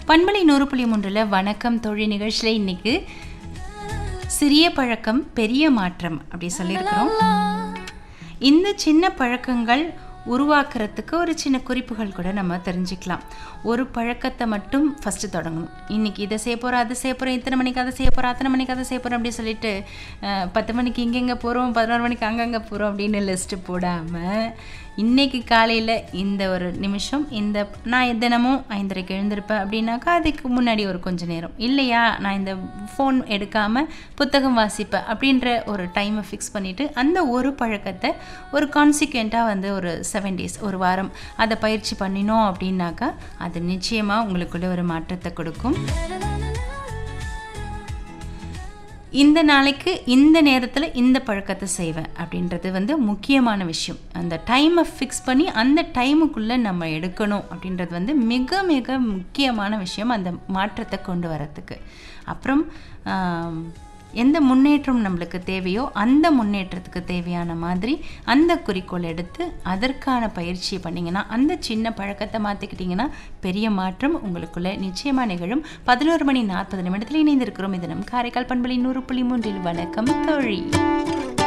பண்பலை நூறு புள்ளி மூன்றில் வணக்கம் தொழில் நிகழ்ச்சியில் இன்னைக்கு சிறிய பழக்கம் பெரிய மாற்றம் அப்படி சொல்லியிருக்கிறோம் இந்த சின்ன பழக்கங்கள் உருவாக்குறதுக்கு ஒரு சின்ன குறிப்புகள் கூட நம்ம தெரிஞ்சுக்கலாம் ஒரு பழக்கத்தை மட்டும் ஃபஸ்ட்டு தொடங்கணும் இன்றைக்கி இதை செய்ய போகிறோம் அதை செய்ய போகிறோம் இத்தனை மணிக்கு அதை செய்ய போகிறோம் அத்தனை மணிக்கு அதை செய்ய போகிறோம் அப்படி சொல்லிட்டு அஹ், பத்து மணிக்கு இங்கெங்கே போகிறோம் பதினோரு மணிக்கு அங்கங்கே போகிறோம் அப்படின்னு லிஸ்ட்டு போடாமல் இன்னைக்கு காலையில் இந்த ஒரு நிமிஷம் இந்த நான் தினமும் ஐந்தரைக்கு எழுந்திருப்பேன் அப்படின்னாக்கா அதுக்கு முன்னாடி ஒரு கொஞ்ச நேரம் இல்லையா நான் இந்த ஃபோன் எடுக்காமல் புத்தகம் வாசிப்பேன் அப்படின்ற ஒரு டைமை ஃபிக்ஸ் பண்ணிவிட்டு அந்த ஒரு பழக்கத்தை ஒரு கான்சிக்வெண்ட்டாக வந்து ஒரு செவன் டேஸ் ஒரு வாரம் அதை பயிற்சி பண்ணினோம் அப்படின்னாக்கா அது நிச்சயமாக உங்களுக்குள்ள ஒரு மாற்றத்தை கொடுக்கும் இந்த நாளைக்கு இந்த நேரத்தில் இந்த பழக்கத்தை செய்வேன் அப்படின்றது வந்து முக்கியமான விஷயம் அந்த டைமை ஃபிக்ஸ் பண்ணி அந்த டைமுக்குள்ளே நம்ம எடுக்கணும் அப்படின்றது வந்து மிக மிக முக்கியமான விஷயம் அந்த மாற்றத்தை கொண்டு வரத்துக்கு அப்புறம் ஆம், எந்த முன்னேற்றம் நம்மளுக்கு தேவையோ அந்த முன்னேற்றத்துக்கு தேவையான மாதிரி அந்த குறிக்கோள் எடுத்து அதற்கான பயிற்சியை பண்ணிங்கன்னா அந்த சின்ன பழக்கத்தை மாற்றிக்கிட்டிங்கன்னா பெரிய மாற்றம் உங்களுக்குள்ள நிச்சயமாக நிகழும் பதினோரு மணி நாற்பது நிமிடத்தில் இணைந்திருக்கிறோம் இது நம் காரைக்கால் பண்பலி நூறு புள்ளி மூன்றில் வணக்கம் தோழி